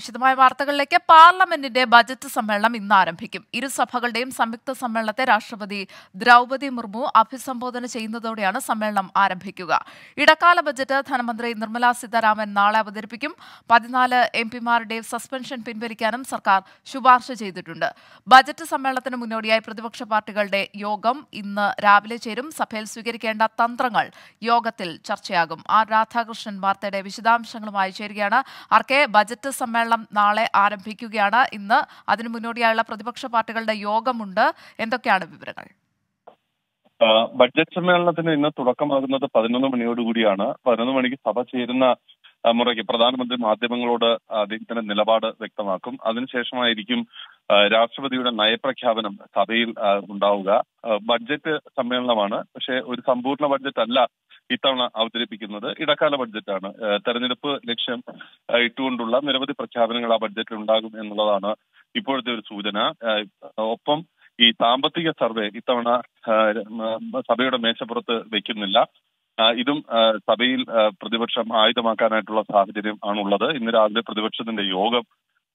വിശദമായ വാർത്തകളിലേക്ക് പാർലമെന്റിന്റെ ബജറ്റ് സമ്മേളനം ഇന്ന് ആരംഭിക്കും ഇരു സഭകളുടെയും സംയുക്ത സമ്മേളനത്തെ രാഷ്ട്രപതി ദ്രൗപതി മുർമു അഭിസംബോധന ചെയ്യുന്നതോടെയാണ് സമ്മേളനം ആരംഭിക്കുക ഇടക്കാല ബജറ്റ് ധനമന്ത്രി നിർമ്മലാ സീതാരാമൻ നാളെ അവതരിപ്പിക്കും പതിനാല് എം പിമാരുടെ സസ്പെൻഷൻ പിൻവലിക്കാനും സർക്കാർ ശുപാർശ ചെയ്തിട്ടുണ്ട് ബജറ്റ് സമ്മേളനത്തിന് മുന്നോടിയായി പ്രതിപക്ഷ പാർട്ടികളുടെ യോഗം ഇന്ന് രാവിലെ ചേരും സഭയിൽ സ്വീകരിക്കേണ്ട തന്ത്രങ്ങൾ യോഗത്തിൽ ചർച്ചയാകും ആർ രാധാകൃഷ്ണൻ വാർത്തയുടെ വിശദാംശങ്ങളുമായി ചേരുകയാണ് ആർ കെ ബജറ്റ് സമ്മേളനം നാളെ ആരംഭിക്കുകയാണ് ഇന്ന് അതിനു മുന്നോടിയായുള്ള പ്രതിപക്ഷ പാർട്ടികളുടെ യോഗമുണ്ട് എന്തൊക്കെയാണ് വിവരങ്ങൾ ആ, ബഡ്ജറ്റ് സമ്മേളനത്തിന് ഇന്ന് തുടക്കമാകുന്നത് പതിനൊന്ന് മണിയോടുകൂടിയാണ് പതിനൊന്ന് മണിക്ക് സഭ ചേരുന്ന ആ, മുറയ്ക്ക് പ്രധാനമന്ത്രി മാധ്യമങ്ങളോട് അദ്ദേഹത്തിന്റെ നിലപാട് വ്യക്തമാക്കും അതിനുശേഷമായിരിക്കും ആ, രാഷ്ട്രപതിയുടെ നയപ്രഖ്യാപനം സഭയിൽ ആ, ഉണ്ടാവുക ആ, ബഡ്ജറ്റ് സമ്മേളനമാണ് പക്ഷേ ഒരു സമ്പൂർണ്ണ ബഡ്ജറ്റ് അല്ല ഇത്തവണ അവതരിപ്പിക്കുന്നത് ഇടക്കാല ബഡ്ജറ്റാണ് ആ, തെരഞ്ഞെടുപ്പ് ലക്ഷ്യം ആ, ഇട്ടുകൊണ്ടുള്ള നിരവധി പ്രഖ്യാപനങ്ങൾ ആ ബഡ്ജറ്റിൽ ഉണ്ടാകും എന്നുള്ളതാണ് ഇപ്പോഴത്തെ ഒരു സൂചന ആ, ഒപ്പം ഈ സാമ്പത്തിക സർവേ ഇത്തവണ ആ, മ- സഭയുടെ മേശപ്പുറത്ത് വെക്കുന്നില്ല ആ, ഇതും ആ, സഭയിൽ ആ, പ്രതിപക്ഷം ആയുധമാക്കാനായിട്ടുള്ള സാഹചര്യം ആണുള്ളത് ഇന്ന് രാവിലെ പ്രതിപക്ഷത്തിന്റെ യോഗം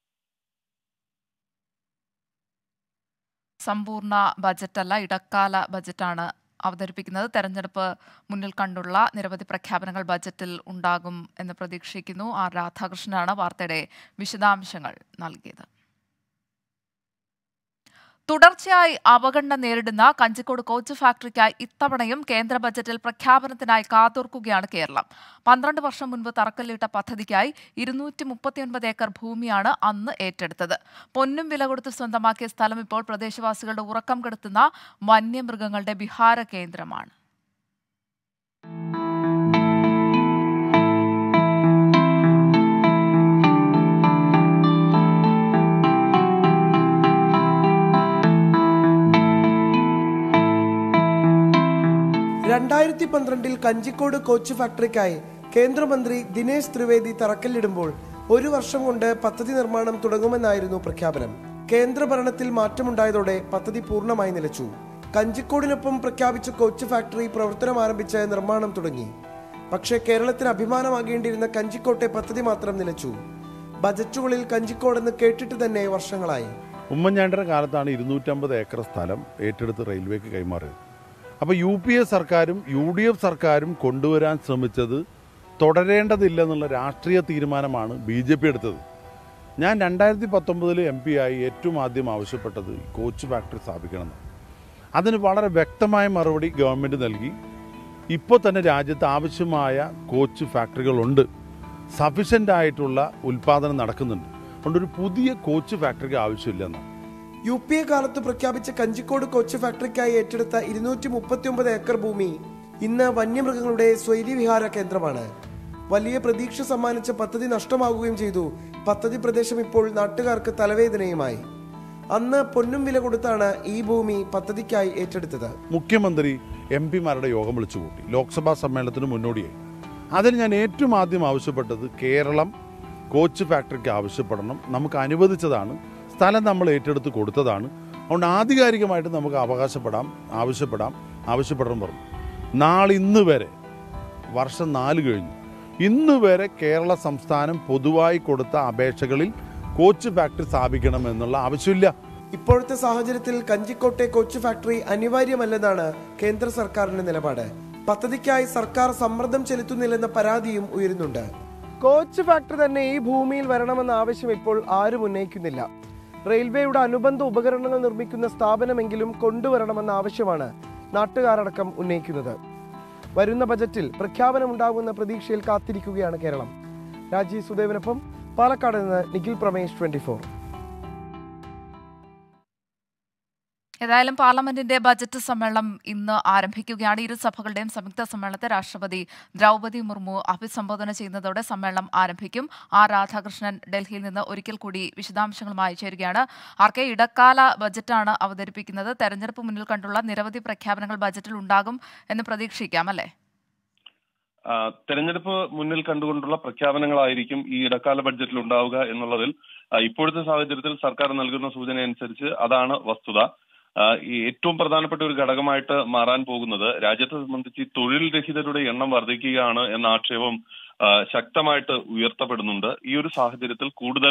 സമ്പൂർണ്ണ ബജറ്റല്ല ഇടക്കാല ബജറ്റാണ് അവതരിപ്പിക്കുന്നത് തെരഞ്ഞെടുപ്പ് മുന്നിൽ കണ്ടുള്ള നിരവധി പ്രഖ്യാപനങ്ങൾ ബജറ്റിൽ ഉണ്ടാകും എന്ന് പ്രതീക്ഷിക്കുന്നു ആർ രാധാകൃഷ്ണനാണ് വാർത്തയുടെ വിശദാംശങ്ങൾ നൽകിയത് തുടർച്ചയായി അവഗണന നേരിടുന്ന കഞ്ചിക്കോട് കോച്ച് ഫാക്ടറിക്കായി ഇത്തവണയും കേന്ദ്ര ബജറ്റിൽ പ്രഖ്യാപനത്തിനായി കാതോർക്കുകയാണ് കേരളം പന്ത്രണ്ട് വർഷം മുൻപ് തറക്കല്ലിട്ട പദ്ധതിക്കായി ഇരുന്നൂറ്റി മുപ്പത്തിയൊൻപത് ഏക്കർ ഭൂമിയാണ് അന്ന് ഏറ്റെടുത്തത് പൊന്നും വില കൊടുത്ത് സ്വന്തമാക്കിയ സ്ഥലം ഇപ്പോൾ പ്രദേശവാസികളുടെ ഉറക്കം കെടുത്തുന്ന വന്യമൃഗങ്ങളുടെ വിഹാര കേന്ദ്രമാണ് രണ്ടായിരത്തി പന്ത്രണ്ടിൽ കഞ്ചിക്കോട് കോച്ച് ഫാക്ടറിക്കായി കേന്ദ്രമന്ത്രി ദിനേശ് ത്രിവേദി തറക്കല്ലിടുമ്പോൾ ഒരു വർഷം കൊണ്ട് പദ്ധതി നിർമ്മാണം തുടങ്ങുമെന്നായിരുന്നു പ്രഖ്യാപനം കേന്ദ്ര ഭരണത്തിൽ മാറ്റമുണ്ടായതോടെ പദ്ധതി പൂർണ്ണമായി നിലച്ചു കഞ്ചിക്കോടിനൊപ്പം പ്രഖ്യാപിച്ച കോച്ച് ഫാക്ടറി പ്രവർത്തനം ആരംഭിച്ച് നിർമ്മാണം തുടങ്ങി പക്ഷേ കേരളത്തിന് അഭിമാനമാകേണ്ടിയിരുന്ന കഞ്ചിക്കോട്ടെ പദ്ധതി മാത്രം നിലച്ചു ബജറ്റുകളിൽ കഞ്ചിക്കോടെന്ന് കേട്ടിട്ട് തന്നെ വർഷങ്ങളായി ഉമ്മൻചാണ്ടിയുടെ കാലത്താണ് ഇരുന്നൂറ്റമ്പത് ഏക്കർ സ്ഥലം ഏറ്റെടുത്ത് റെയിൽവേക്ക് കൈമാറിയത് അപ്പോൾ യു പി എ സർക്കാരും യു ഡി എഫ് സർക്കാരും കൊണ്ടുവരാൻ ശ്രമിച്ചത് തുടരേണ്ടതില്ലെന്നുള്ള രാഷ്ട്രീയ തീരുമാനമാണ് ബി ജെ പി എടുത്തത് ഞാൻ രണ്ടായിരത്തി പത്തൊമ്പതിൽ എം പി ആയി ഏറ്റവും ആദ്യം ആവശ്യപ്പെട്ടത് ഈ കോച്ച് ഫാക്ടറി സ്ഥാപിക്കണമെന്ന് അതിന് വളരെ വ്യക്തമായ മറുപടി ഗവൺമെൻറ് നൽകി ഇപ്പോൾ തന്നെ രാജ്യത്ത് ആവശ്യമായ കോച്ച് ഫാക്ടറികളുണ്ട് സഫീഷ്യൻ്റ് ആയിട്ടുള്ള ഉൽപ്പാദനം നടക്കുന്നുണ്ട് അതുകൊണ്ട് ഒരു പുതിയ കോച്ച് ഫാക്ടറിക്ക് ആവശ്യമില്ലെന്നാണ് യു പി എ കാലത്ത് പ്രഖ്യാപിച്ച കഞ്ചിക്കോട് കോച്ച് ഫാക്ടറിക്കായി ഏറ്റെടുത്ത ഇരുന്നൂറ്റി മുപ്പത്തിയൊമ്പത് ഏക്കർ ഭൂമി ഇന്ന് വന്യമൃഗങ്ങളുടെ സ്വൈര്യവിഹാര കേന്ദ്രമാണ് വലിയ പ്രതീക്ഷ സമ്മാനിച്ച പദ്ധതി നഷ്ടമാകുകയും ചെയ്തു പദ്ധതി പ്രദേശം ഇപ്പോൾ നാട്ടുകാർക്ക് തലവേദനയുമായി അന്ന് പൊന്നും വില കൊടുത്താണ് ഈ ഭൂമി പദ്ധതിക്കായി ഏറ്റെടുത്തത് മുഖ്യമന്ത്രി എം പിമാരുടെ യോഗം വിളിച്ചു കൂട്ടി ലോക്സഭാ സമ്മേളനത്തിന് മുന്നോടിയായി അതിൽ ഞാൻ ഏറ്റവും ആദ്യം ആവശ്യപ്പെട്ടത് കേരളം കോച്ച് ഫാക്ടറിക്ക് ആവശ്യപ്പെടണം നമുക്ക് അനുവദിച്ചതാണ് സ്ഥലം നമ്മൾ ഏറ്റെടുത്ത് കൊടുത്തതാണ് അതുകൊണ്ട് ആധികാരികമായിട്ട് നമുക്ക് അവകാശപ്പെടാം ആവശ്യപ്പെടാം ആവശ്യപ്പെടണം പറഞ്ഞു നാളിന്ന് വരെ വർഷം നാല് കഴിഞ്ഞു ഇന്ന് വരെ കേരള സംസ്ഥാനം പൊതുവായി കൊടുത്ത അപേക്ഷകളിൽ കോച്ച് ഫാക്ടറി സ്ഥാപിക്കണമെന്നുള്ള ആവശ്യമില്ല ഇപ്പോഴത്തെ സാഹചര്യത്തിൽ കഞ്ചിക്കോട്ടെ കോച്ച് ഫാക്ടറി അനിവാര്യമല്ലെന്നാണ് കേന്ദ്ര സർക്കാരിന്റെ നിലപാട് പദ്ധതിക്കായി സർക്കാർ സമ്മർദ്ദം ചെലുത്തുന്നില്ലെന്ന പരാതിയും ഉയരുന്നുണ്ട് കോച്ച് ഫാക്ടറി തന്നെ ഈ ഭൂമിയിൽ വരണമെന്ന ആവശ്യം ഇപ്പോൾ ആരും ഉന്നയിക്കുന്നില്ല റെയിൽവേയുടെ അനുബന്ധ ഉപകരണങ്ങൾ നിർമ്മിക്കുന്ന സ്ഥാപനമെങ്കിലും കൊണ്ടുവരണമെന്ന ആവശ്യമാണ് നാട്ടുകാരടക്കം ഉന്നയിക്കുന്നത് വരുന്ന ബജറ്റിൽ പ്രഖ്യാപനമുണ്ടാകുമെന്ന പ്രതീക്ഷയിൽ കാത്തിരിക്കുകയാണ് കേരളം രാജീവ് സുദേവനൊപ്പം പാലക്കാട് നിന്ന് നിഖിൽ പ്രമേഷ് ട്വന്റി ഫോർ ഏതായാലും പാർലമെന്റിന്റെ ബജറ്റ് സമ്മേളനം ഇന്ന് ആരംഭിക്കുകയാണ് ഇരു സഭകളുടെയും സംയുക്ത സമ്മേളനത്തെ രാഷ്ട്രപതി ദ്രൗപതി മുർമു അഭിസംബോധന ചെയ്യുന്നതോടെ സമ്മേളനം ആരംഭിക്കും ആർ രാധാകൃഷ്ണൻ ഡൽഹിയിൽ നിന്ന് ഒരിക്കൽ കൂടി വിശദാംശങ്ങളുമായി ചേരുകയാണ് ആർ കെ ഇടക്കാല ബജറ്റാണ് അവതരിപ്പിക്കുന്നത് തെരഞ്ഞെടുപ്പ് മുന്നിൽ കണ്ടുള്ള നിരവധി പ്രഖ്യാപനങ്ങൾ ബജറ്റിൽ ഉണ്ടാകും എന്ന് പ്രതീക്ഷിക്കാം അല്ലേ ആ, തെരഞ്ഞെടുപ്പ് മുന്നിൽ കണ്ടുകൊണ്ടുള്ള പ്രഖ്യാപനങ്ങളായിരിക്കും ഈ ഇടക്കാല ബഡ്ജറ്റിൽ ഉണ്ടാവുക എന്നുള്ളതിൽ ആ, ഇപ്പോഴത്തെ സാഹചര്യത്തിൽ സർക്കാർ നൽകുന്ന സൂചന അനുസരിച്ച് അതാണ് വസ്തുത ആ, ഈ ഏറ്റവും പ്രധാനപ്പെട്ട ഒരു ഘടകമായിട്ട് മാറാൻ പോകുന്നത് രാജ്യത്തെ സംബന്ധിച്ച് ഈ തൊഴിൽ രഹിതരുടെ എണ്ണം വർദ്ധിക്കുകയാണ് എന്ന ആക്ഷേപം ആ, ശക്തമായിട്ട് ഉയർത്തപ്പെടുന്നുണ്ട് ഈ ഒരു സാഹചര്യത്തിൽ കൂടുതൽ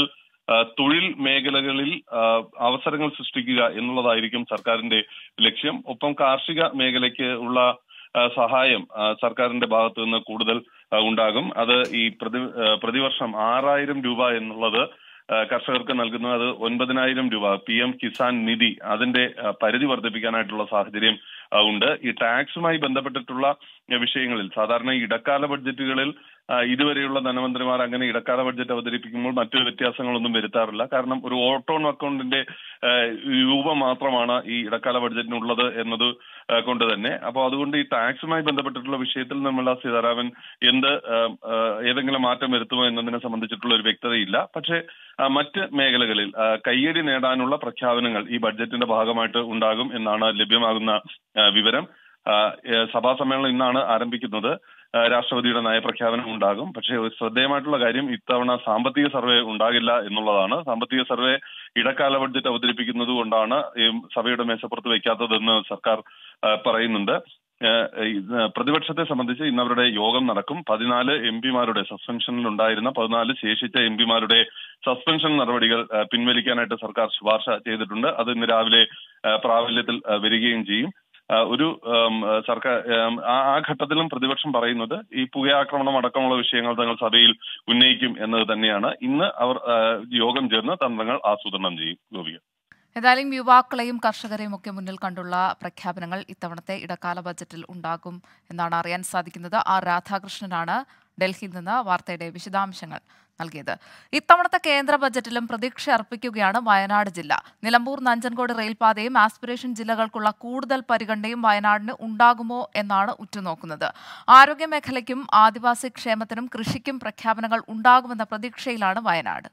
ആ, തൊഴിൽ മേഖലകളിൽ ആ, അവസരങ്ങൾ സൃഷ്ടിക്കുക എന്നുള്ളതായിരിക്കും സർക്കാരിന്റെ ലക്ഷ്യം ഒപ്പം കാർഷിക മേഖലയ്ക്ക് ഉള്ള ആ, സഹായം ആ, സർക്കാരിന്റെ ഭാഗത്തു നിന്ന് കൂടുതൽ ആ, ഉണ്ടാകും അത് ഈ പ്രതി ആ, പ്രതിവർഷം ആറായിരം രൂപ എന്നുള്ളത് ആ, കർഷകർക്ക് നൽകുന്നത് അത് ഒൻപതിനായിരം രൂപ പി എം കിസാൻ നിധി അതിന്റെ ആ, പരിധി വർദ്ധിപ്പിക്കാനായിട്ടുള്ള സാഹചര്യം ആ, ഉണ്ട് ഈ ടാക്സുമായി ബന്ധപ്പെട്ടിട്ടുള്ള ആ, വിഷയങ്ങളിൽ സാധാരണ ഈ ഇടക്കാല ബഡ്ജറ്റുകളിൽ ആ, ഇതുവരെയുള്ള ധനമന്ത്രിമാർ അങ്ങനെ ഇടക്കാല ബഡ്ജറ്റ് അവതരിപ്പിക്കുമ്പോൾ മറ്റു വ്യത്യാസങ്ങളൊന്നും വരുത്താറില്ല കാരണം ഒരു ഓട്ടോൺ അക്കൗണ്ടിന്റെ ആ, രൂപം മാത്രമാണ് ഈ ഇടക്കാല ബഡ്ജറ്റിനുള്ളത് എന്നത് ആ, കൊണ്ട് തന്നെ അപ്പോൾ അതുകൊണ്ട് ഈ ടാക്സുമായി ബന്ധപ്പെട്ടിട്ടുള്ള വിഷയത്തിൽ നിർമ്മല സീതാരാമൻ എന്ത് ആ, ആ, ഏതെങ്കിലും മാറ്റം വരുത്തുമോ എന്നതിനെ സംബന്ധിച്ചിട്ടുള്ള ഒരു വ്യക്തതയില്ല പക്ഷേ ആ, മറ്റ് മേഖലകളിൽ ആ, കയ്യടി നേടാനുള്ള പ്രഖ്യാപനങ്ങൾ ഈ ബഡ്ജറ്റിന്റെ ഭാഗമായിട്ട് ഉണ്ടാകും എന്നാണ് ലഭ്യമാകുന്ന ആ, വിവരം ആ, ഏ, സഭാ സമ്മേളനം ഇന്നാണ് ആരംഭിക്കുന്നത് ആ, രാഷ്ട്രപതിയുടെ നയപ്രഖ്യാപനം ഉണ്ടാകും പക്ഷേ ഒരു ശ്രദ്ധേയമായിട്ടുള്ള കാര്യം ഇത്തവണ സാമ്പത്തിക സർവേ ഉണ്ടാകില്ല എന്നുള്ളതാണ് സാമ്പത്തിക സർവേ ഇടക്കാല ബഡ്ജറ്റ് അവതരിപ്പിക്കുന്നത് കൊണ്ടാണ് ഈ സഭയുടെ മേശപ്പുറത്ത് വെക്കാത്തതെന്ന് സർക്കാർ ആ, പറയുന്നുണ്ട് ആ, ഈ, ആ, പ്രതിപക്ഷത്തെ സംബന്ധിച്ച് ഇന്ന് അവരുടെ യോഗം നടക്കും പതിനാല് എം പിമാരുടെ സസ്പെൻഷനിൽ ഉണ്ടായിരുന്ന പതിനാല് ശേഷിച്ച എം പിമാരുടെ സസ്പെൻഷൻ നടപടികൾ ആ, പിൻവലിക്കാനായിട്ട് സർക്കാർ ശുപാർശ ചെയ്തിട്ടുണ്ട് അത് ഇന്ന് രാവിലെ ആ, പ്രാബല്യത്തിൽ ആ, വരികയും ചെയ്യും ആ, ഒരു ഉം, സർക്കാർ ഉം, ആ ആ ഘട്ടത്തിലും പ്രതിപക്ഷം പറയുന്നത് ഈ പുകയാക്രമണം അടക്കമുള്ള വിഷയങ്ങൾ തങ്ങൾ സഭയിൽ ഉന്നയിക്കും എന്നത് തന്നെയാണ് ഇന്ന് അവർ ആ, യോഗം ചേർന്ന് തന്ത്രങ്ങൾ ആസൂത്രണം ചെയ്യും ഗോപിക ഏതായാലും യുവാക്കളെയും കർഷകരെയും ഒക്കെ മുന്നിൽ കണ്ടുള്ള പ്രഖ്യാപനങ്ങൾ ഇത്തവണത്തെ ഇടക്കാല ബജറ്റിൽ ഉണ്ടാകും എന്നാണ് അറിയാൻ സാധിക്കുന്നത് ആർ രാധാകൃഷ്ണനാണ് ഡൽഹിയിൽ നിന്ന് വാർത്തയുടെ വിശദാംശങ്ങൾ നൽകിയത് ഇത്തവണത്തെ കേന്ദ്ര ബജറ്റിലും പ്രതീക്ഷ അർപ്പിക്കുകയാണ് വയനാട് ജില്ല നിലമ്പൂർ നഞ്ചൻകോട് റെയിൽപാതയും ആസ്പിറേഷൻ ജില്ലകൾക്കുള്ള കൂടുതൽ പരിഗണനയും വയനാടിന് ഉണ്ടാകുമോ എന്നാണ് ഉറ്റുനോക്കുന്നത് ആരോഗ്യമേഖലയ്ക്കും ആദിവാസി ക്ഷേമത്തിനും കൃഷിക്കും പ്രഖ്യാപനങ്ങൾ ഉണ്ടാകുമെന്ന പ്രതീക്ഷയിലാണ് വയനാട്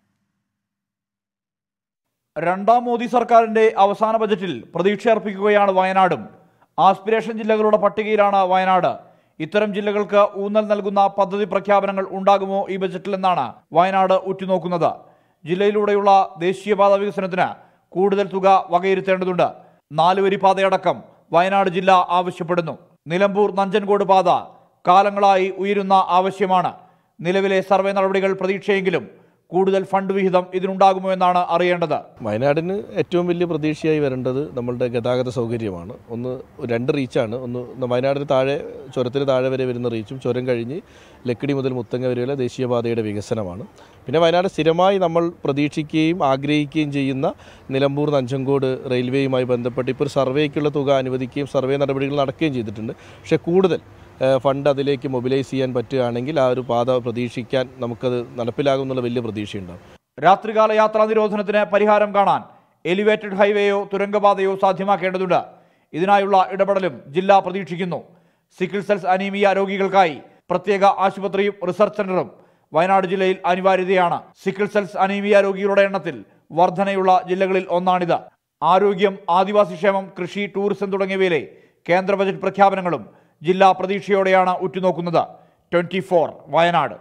രണ്ടാം മോദി സർക്കാരിന്റെ അവസാന ബജറ്റിൽ പ്രതീക്ഷയർപ്പിക്കുകയാണ് വയനാടും ആസ്പിരേഷൻ ജില്ലകളുടെ പട്ടികയിലാണ് വയനാട് ഇത്തരം ജില്ലകൾക്ക് ഊന്നൽ നൽകുന്ന പദ്ധതി പ്രഖ്യാപനങ്ങൾ ഉണ്ടാകുമോ ഈ ബജറ്റിലെന്നാണ് വയനാട് ഉറ്റുനോക്കുന്നത് ജില്ലയിലൂടെയുള്ള ദേശീയപാത വികസനത്തിന് കൂടുതൽ തുക വകയിരുത്തേണ്ടതുണ്ട് നാലുവരി പാതയടക്കം വയനാട് ജില്ല ആവശ്യപ്പെടുന്നു നിലമ്പൂർ നഞ്ചൻകോട് പാത കാലങ്ങളായി ഉയരുന്ന ആവശ്യമാണ് നിലവിലെ സർവേ നടപടികൾ പ്രതീക്ഷയെങ്കിലും കൂടുതൽ ഫണ്ട് വിഹിതം ഇതിനുണ്ടാകുമോ എന്നാണ് അറിയേണ്ടത് വയനാടിന് ഏറ്റവും വലിയ പ്രതീക്ഷയായി വരേണ്ടത് നമ്മളുടെ ഗതാഗത സൗകര്യമാണ് ഒന്ന് രണ്ട് റീച്ചാണ് ഒന്ന് വയനാടിന് താഴെ ചുരത്തിന് താഴെ വരെ വരുന്ന റീച്ചും ചുരം കഴിഞ്ഞ് ലക്കിടി മുതൽ മുത്തങ്ങ വരെയുള്ള ദേശീയപാതയുടെ വികസനമാണ് പിന്നെ വയനാട് സ്ഥിരമായി നമ്മൾ പ്രതീക്ഷിക്കുകയും ആഗ്രഹിക്കുകയും ചെയ്യുന്ന നിലമ്പൂർ നഞ്ചങ്കോട് റെയിൽവേയുമായി ബന്ധപ്പെട്ട് ഇപ്പോൾ ഒരു സർവേക്കുള്ള തുക അനുവദിക്കുകയും സർവേ നടപടികൾ നടക്കുകയും ചെയ്തിട്ടുണ്ട് പക്ഷേ കൂടുതൽ ഏഹ്, ഫണ്ട് അതിലേക്ക് മൊബിലൈസ് ചെയ്യാൻ പറ്റുകയാണെങ്കിൽ ആ ഒരു പാത പ്രതീക്ഷിക്കാൻ നമുക്കത് നടപ്പിലാകുമെന്നുള്ള വലിയ പ്രതീക്ഷയുണ്ടാകും രാത്രികാല യാത്രാ നിരോധനത്തിന് പരിഹാരം കാണാൻ എലിവേറ്റഡ് ഹൈവേയോ തുരങ്കപാതയോ സാധ്യമാക്കേണ്ടതുണ്ട് ഇതിനായുള്ള ഇടപെടലും ജില്ല പ്രതീക്ഷിക്കുന്നു സിക്കിൾ സെൽസ് അനീമിയ രോഗികൾക്കായി പ്രത്യേക ആശുപത്രിയും റിസർച്ച് സെന്ററും വയനാട് ജില്ലയിൽ അനിവാര്യതയാണ് സിക്കിൾ സെൽസ് അനീമിയ രോഗികളുടെ എണ്ണത്തിൽ വർധനയുള്ള ജില്ലകളിൽ ഒന്നാണിത് ആരോഗ്യം ആദിവാസി ക്ഷേമം കൃഷി ടൂറിസം തുടങ്ങിയവയിലെ കേന്ദ്ര ബജറ്റ് പ്രഖ്യാപനങ്ങളും ജില്ലാ പ്രതീക്ഷയോടെയാണ് ഉറ്റുനോക്കുന്നത് ട്വന്റി വയനാട്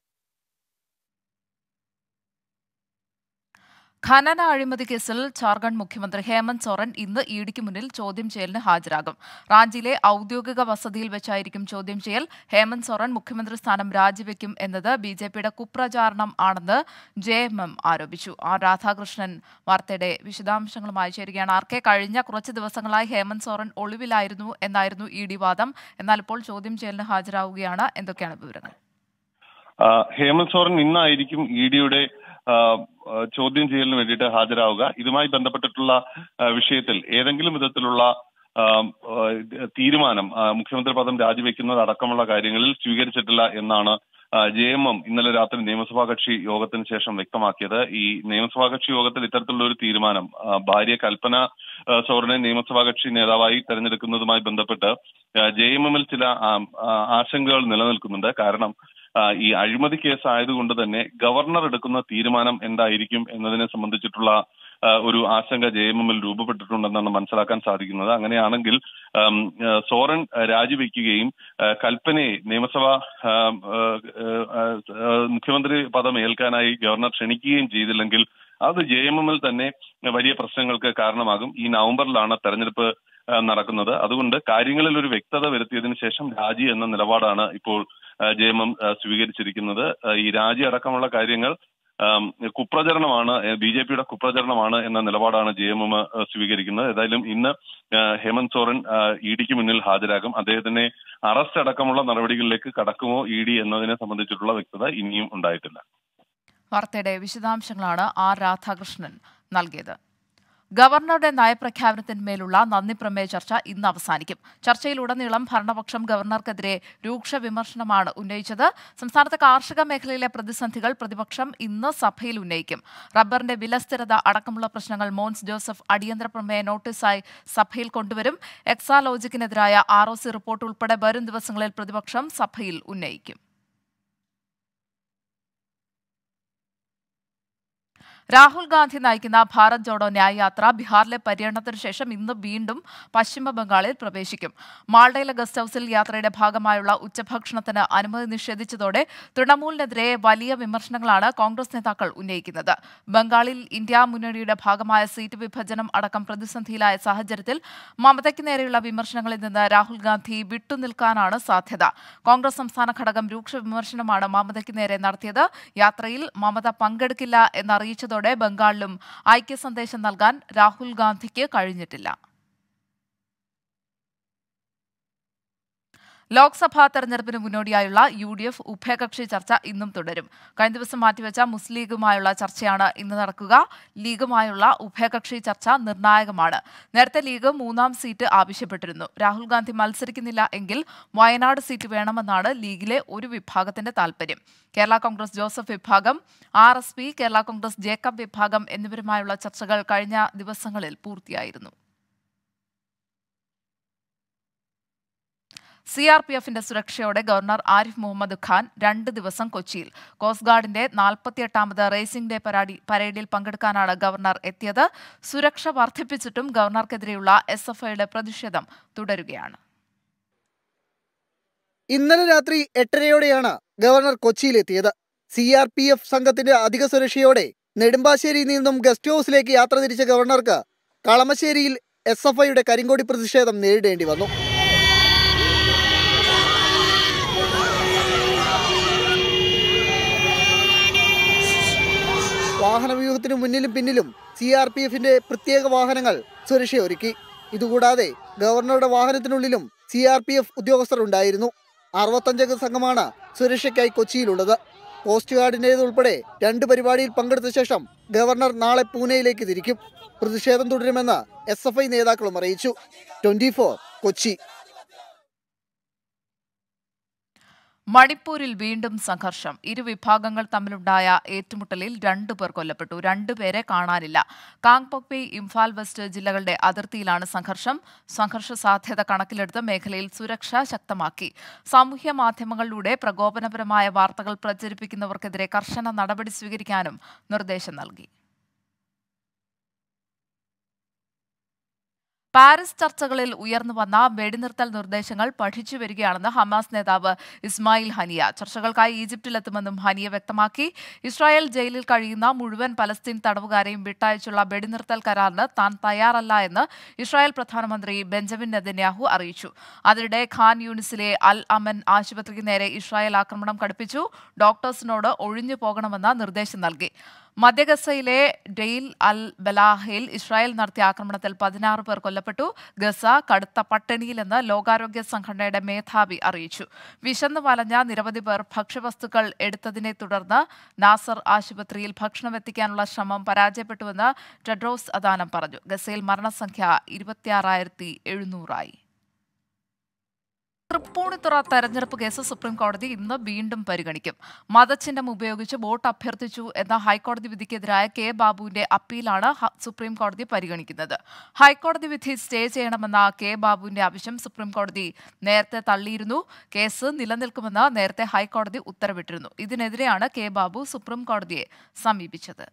ഖനന അഴിമതി കേസിൽ ജാർഖണ്ഡ് മുഖ്യമന്ത്രി ഹേമന്ത് സോറൻ ഇന്ന് ഇഡിക്ക് മുന്നിൽ ചോദ്യം ചെയ്യലിന് ഹാജരാകും റാഞ്ചിയിലെ ഔദ്യോഗിക വസതിയിൽ വെച്ചായിരിക്കും ചോദ്യം ചെയ്യൽ ഹേമന്ത് സോറൻ മുഖ്യമന്ത്രി സ്ഥാനം രാജിവെക്കും എന്നത് ബി ജെ പിയുടെ കുപ്രചാരണം ആണെന്ന് ജെ എം എം ആരോപിച്ചു ആർ രാധാകൃഷ്ണൻ വാർത്തയുടെ വിശദാംശങ്ങളുമായി ചേരുകയാണ് ആർ കെ കഴിഞ്ഞ കുറച്ച് ദിവസങ്ങളായി ഹേമന്ത് സോറൻ ഒളിവിലായിരുന്നു എന്നായിരുന്നു ഇ ഡി വാദം എന്നാൽ ഇപ്പോൾ ചോദ്യം ചെയ്യലിന് ഹാജരാവുകയാണ് എന്തൊക്കെയാണ് വിവരങ്ങൾ ആ, ഹേമന്ത് സോറൻ ഇന്നായിരിക്കും ഇ ഡിയുടെ ചോദ്യം ചെയ്യലിന് വേണ്ടിയിട്ട് ഹാജരാവുക ഇതുമായി ബന്ധപ്പെട്ടിട്ടുള്ള ആ, വിഷയത്തിൽ ഏതെങ്കിലും വിധത്തിലുള്ള ആ, ആ, തീരുമാനം ആ, മുഖ്യമന്ത്രി പദം രാജിവെക്കുന്നത് അടക്കമുള്ള കാര്യങ്ങളിൽ സ്വീകരിച്ചിട്ടില്ല എന്നാണ് ജെ എം എം ഇന്നലെ രാത്രി നിയമസഭാ കക്ഷി യോഗത്തിന് ശേഷം വ്യക്തമാക്കിയത് ഈ നിയമസഭാ കക്ഷി യോഗത്തിൽ ഇത്തരത്തിലുള്ള ഒരു തീരുമാനം ആ, ഭാര്യ കൽപ്പന ആ, സോറനെ നിയമസഭാ കക്ഷി നേതാവായി തെരഞ്ഞെടുക്കുന്നതുമായി ബന്ധപ്പെട്ട് ജെ എം എമ്മിൽ ചില ആ, ആ, ആശങ്കകൾ നിലനിൽക്കുന്നുണ്ട് കാരണം ആ, ഈ അഴിമതി കേസ് ആയതുകൊണ്ട് തന്നെ ഗവർണർ എടുക്കുന്ന തീരുമാനം എന്തായിരിക്കും എന്നതിനെ സംബന്ധിച്ചിട്ടുള്ള ആ, ഒരു ആശങ്ക ജെ എം എമ്മിൽ രൂപപ്പെട്ടിട്ടുണ്ടെന്നാണ് മനസ്സിലാക്കാൻ സാധിക്കുന്നത് അങ്ങനെയാണെങ്കിൽ ആം, ആ, സോറൻ ആ, രാജിവെക്കുകയും ആ, കൽപ്പനയെ നിയമസഭ ആ, ആ, ആ, ആ, മുഖ്യമന്ത്രി പദം ഏൽക്കാനായി ഗവർണർ ക്ഷണിക്കുകയും ചെയ്തില്ലെങ്കിൽ അത് ജെ എം എമ്മിൽ തന്നെ വലിയ പ്രശ്നങ്ങൾക്ക് കാരണമാകും ഈ നവംബറിലാണ് തെരഞ്ഞെടുപ്പ് ആ, നടക്കുന്നത് അതുകൊണ്ട് കാര്യങ്ങളിൽ ഒരു വ്യക്തത വരുത്തിയതിനു ശേഷം രാജി എന്ന നിലപാടാണ് ഇപ്പോൾ ജെ എം എം സ്വീകരിച്ചിരിക്കുന്നത് ആ, ഈ രാജി അടക്കമുള്ള കാര്യങ്ങൾ ആം, കുപ്രചരണമാണ് ബി ജെ പിയുടെ കുപ്രചരണമാണ് എന്ന നിലപാടാണ് ജെ എം എം സ്വീകരിക്കുന്നത് ഏതായാലും ഇന്ന് ആ, ഹേമന്ത് സോറൻ ഇ ഡിക്ക് മുന്നിൽ ഹാജരാകും അദ്ദേഹത്തിനെ അറസ്റ്റ് അടക്കമുള്ള നടപടികളിലേക്ക് കടക്കുമോ ഇ ഡി എന്നതിനെ സംബന്ധിച്ചിട്ടുള്ള വ്യക്തത ഇനിയും ഉണ്ടായിട്ടില്ല വാർത്തയുടെ വിശദാംശങ്ങളാണ് ആർ രാധാകൃഷ്ണൻ നൽകിയത് ഗവർണറുടെ നയപ്രഖ്യാപനത്തിന്മേലുള്ള നന്ദി പ്രമേയ ചർച്ച ഇന്ന് അവസാനിക്കും ചർച്ചയിലുടനീളം ഭരണപക്ഷം ഗവർണർക്കെതിരെ രൂക്ഷ വിമർശനമാണ് ഉന്നയിച്ചത് സംസ്ഥാനത്തെ കാർഷിക മേഖലയിലെ പ്രതിസന്ധികൾ പ്രതിപക്ഷം ഇന്ന് സഭയിൽ ഉന്നയിക്കും റബ്ബറിന്റെ വിലസ്ഥിരത അടക്കമുള്ള പ്രശ്നങ്ങൾ മോൻസ് ജോസഫ് അടിയന്തര പ്രമേയ നോട്ടീസായി സഭയിൽ കൊണ്ടുവരും എക്സാലോജിക്കിനെതിരായ ആർ ഒ സി റിപ്പോർട്ട് ഉൾപ്പെടെ വരും ദിവസങ്ങളിൽ പ്രതിപക്ഷം സഭയിൽ ഉന്നയിക്കും രാഹുൽ ഗാന്ധി നയിക്കുന്ന ഭാരത് ജോഡോ ന്യായ് യാത്ര ബീഹാറിലെ പര്യടനത്തിനു ശേഷം ഇന്ന് വീണ്ടും പശ്ചിമ ബംഗാളിൽ പ്രവേശിക്കും മാൾഡയിലെ ഗസ്റ്റ് ഹൌസിൽ യാത്രയുടെ ഭാഗമായുള്ള ഉച്ചഭക്ഷണത്തിന് അനുമതി നിഷേധിച്ചതോടെ തൃണമൂലിനെതിരെ വലിയ വിമർശനങ്ങളാണ് കോൺഗ്രസ് നേതാക്കൾ ഉന്നയിക്കുന്നത് ബംഗാളിൽ ഇന്ത്യ മുന്നണിയുടെ ഭാഗമായ സീറ്റ് വിഭജനം അടക്കം പ്രതിസന്ധിയിലായ സാഹചര്യത്തിൽ മമതയ്ക്ക് നേരെയുള്ള വിമർശനങ്ങളിൽ നിന്ന് രാഹുൽ ഗാന്ധി വിട്ടുനിൽക്കാനാണ് സാധ്യത കോൺഗ്രസ് സംസ്ഥാന ഘടകം രൂക്ഷ വിമർശനമാണ് മമതയ്ക്ക് നേരെ നടത്തിയത് യാത്രയിൽ മമത പങ്കെടുക്കില്ല എന്നറിയിച്ചതോടെ ബംഗാളിലും ഐക്യ സന്ദേശം നൽകാൻ രാഹുൽ ഗാന്ധിക്ക് കഴിഞ്ഞിട്ടില്ല ലോക്സഭാ തെരഞ്ഞെടുപ്പിന് മുന്നോടിയായുള്ള യു ഡി എഫ് ഉഭയകക്ഷി ചർച്ച ഇന്നും തുടരും കഴിഞ്ഞ ദിവസം മാറ്റിവെച്ച മുസ്ലിം ലീഗുമായുള്ള ചർച്ചയാണ് ഇന്ന് നടക്കുക ലീഗുമായുള്ള ഉഭയകക്ഷി ചർച്ച നിർണായകമാണ് നേരത്തെ ലീഗ് മൂന്നാം സീറ്റ് ആവശ്യപ്പെട്ടിരുന്നു രാഹുൽ ഗാന്ധി മത്സരിക്കുന്നില്ല എങ്കിൽ വയനാട് സീറ്റ് വേണമെന്നാണ് ലീഗിലെ ഒരു വിഭാഗത്തിന്റെ താൽപര്യം കേരള കോൺഗ്രസ് ജോസഫ് വിഭാഗം R S P Kerala Congress Jacob വിഭാഗം എന്നിവരുമായുള്ള ചർച്ചകൾ കഴിഞ്ഞ ദിവസങ്ങളിൽ പൂർത്തിയായിരുന്നു സി ആർ പി എഫിന്റെ സുരക്ഷയോടെ ഗവർണർ ആരിഫ് മുഹമ്മദ് ഖാൻ രണ്ട് ദിവസം കൊച്ചിയിൽ കോസ്റ്റ് ഗാർഡിന്റെ നാൽപ്പത്തിയെട്ടാമത് റേസിംഗ് ഡേ പരാടി പരേഡിൽ പങ്കെടുക്കാനാണ് ഗവർണർ എത്തിയത് സുരക്ഷ വർദ്ധിപ്പിച്ചിട്ടും ഗവർണർക്കെതിരെയുള്ള എസ് എഫ് ഐയുടെ പ്രതിഷേധം തുടരുകയാണ് ഇന്നലെ രാത്രി എട്ടരയോടെയാണ് ഗവർണർ കൊച്ചിയിലെത്തിയത് സി ആർ പി എഫ് സംഘത്തിന്റെ അധിക സുരക്ഷയോടെ നെടുമ്പാശ്ശേരിയിൽ നിന്നും ഗസ്റ്റ് ഹൌസിലേക്ക് യാത്ര തിരിച്ച ഗവർണർക്ക് കളമശ്ശേരിയിൽ എസ് എഫ് ഐയുടെ കരിങ്കോടി പ്രതിഷേധം നേരിടേണ്ടി വന്നു വാഹനവ്യൂഹത്തിനു മുന്നിലും പിന്നിലും സി ആർ പി എഫിന്റെ പ്രത്യേക വാഹനങ്ങൾ സുരക്ഷയൊരുക്കി ഇതുകൂടാതെ ഗവർണറുടെ വാഹനത്തിനുള്ളിലും സി ആർ പി എഫ് ഉദ്യോഗസ്ഥർ ഉണ്ടായിരുന്നു അറുപത്തഞ്ചംഗ സംഘമാണ് സുരക്ഷയ്ക്കായി കൊച്ചിയിലുള്ളത് കോസ്റ്റ് ഗാർഡിൻ്റേതുൾപ്പെടെ രണ്ട് പരിപാടിയിൽ പങ്കെടുത്ത ശേഷം ഗവർണർ നാളെ പൂനെയിലേക്ക് തിരിക്കും പ്രതിഷേധം തുടരുമെന്ന് എസ് എഫ് ഐ നേതാക്കളും അറിയിച്ചു ട്വന്റി കൊച്ചി മണിപ്പൂരിൽ വീണ്ടും സംഘർഷം ഇരു വിഭാഗങ്ങൾ തമ്മിലുണ്ടായ ഏറ്റുമുട്ടലിൽ രണ്ടു പേർ കൊല്ലപ്പെട്ടു രണ്ടുപേരെ കാണാനില്ല കാങ്പൊക്പി ഇംഫാൽ വെസ്റ്റ് ജില്ലകളുടെ അതിർത്തിയിലാണ് സംഘർഷം സംഘർഷ സാധ്യത കണക്കിലെടുത്ത് മേഖലയിൽ സുരക്ഷ ശക്തമാക്കി സാമൂഹ്യ മാധ്യമങ്ങളിലൂടെ പ്രകോപനപരമായ വാർത്തകൾ പ്രചരിപ്പിക്കുന്നവർക്കെതിരെ കർശന നടപടി സ്വീകരിക്കാനും നിർദ്ദേശം നൽകി പാരീസ് ചർച്ചകളിൽ ഉയർന്നു വന്ന വെടിനിർത്തൽ നിർദ്ദേശങ്ങൾ പഠിച്ചു വരികയാണെന്ന് ഹമാസ് നേതാവ് ഇസ്മായിൽ ഹനിയ ചർച്ചകൾക്കായി ഈജിപ്തിലെത്തുമെന്നും ഹനിയ വ്യക്തമാക്കി ഇസ്രായേൽ ജയിലിൽ കഴിയുന്ന മുഴുവൻ പലസ്തീൻ തടവുകാരെയും വിട്ടയച്ചുള്ള വെടിനിർത്തൽ കരാറിന് താൻ തയ്യാറല്ല എന്ന് ഇസ്രായേൽ പ്രധാനമന്ത്രി ബെഞ്ചമിൻ നെതന്യാഹു അറിയിച്ചു അതിനിടെ ഖാൻ യൂണിസിലെ അൽ അമൻ ആശുപത്രിക്ക് നേരെ ഇസ്രായേൽ ആക്രമണം കടുപ്പിച്ചു ഡോക്ടേഴ്സിനോട് ഒഴിഞ്ഞു പോകണമെന്ന നിർദ്ദേശം നൽകി മധ്യഗസയിലെ ഡെയിൽ അൽ ബലാഹയിൽ ഇസ്രായേൽ നടത്തിയ ആക്രമണത്തിൽ പതിനാറ് പേർ കൊല്ലപ്പെട്ടു ഗസ കടുത്ത പട്ടിണിയിലെന്ന് ലോകാരോഗ്യ സംഘടനയുടെ മേധാവി അറിയിച്ചു വിശന്നു വലഞ്ഞ നിരവധി പേർ ഭക്ഷ്യവസ്തുക്കൾ എടുത്തതിനെ തുടർന്ന് നാസർ ആശുപത്രിയിൽ ഭക്ഷണം എത്തിക്കാനുള്ള ശ്രമം പരാജയപ്പെട്ടുവെന്ന് ടെഡ്രോസ് അദാനം പറഞ്ഞു ഗസയിൽ മരണസംഖ്യ ഇരുപത്തിയാറായിരത്തി എഴുന്നൂറായി തൃപ്പൂണിത്തുറ തെരഞ്ഞെടുപ്പ് കേസ് സുപ്രീം കോടതി ഇന്ന് വീണ്ടും പരിഗണിക്കും മതചിഹ്നം ഉപയോഗിച്ച് വോട്ട് അഭ്യർത്ഥിച്ചു എന്ന ഹൈക്കോടതി വിധിക്കെതിരായ കെ ബാബുവിന്റെ അപ്പീലാണ് ഹ- സുപ്രീം കോടതി പരിഗണിക്കുന്നത് ഹൈക്കോടതി വിധി സ്റ്റേ ചെയ്യണമെന്ന കെ ബാബുവിന്റെ ആവശ്യം സുപ്രീം കോടതി നേരത്തെ തള്ളിയിരുന്നു കേസ് നിലനിൽക്കുമെന്ന് നേരത്തെ ഹൈക്കോടതി ഉത്തരവിട്ടിരുന്നു ഇതിനെതിരെയാണ് കെ ബാബു സുപ്രീം കോടതിയെ സമീപിച്ചത്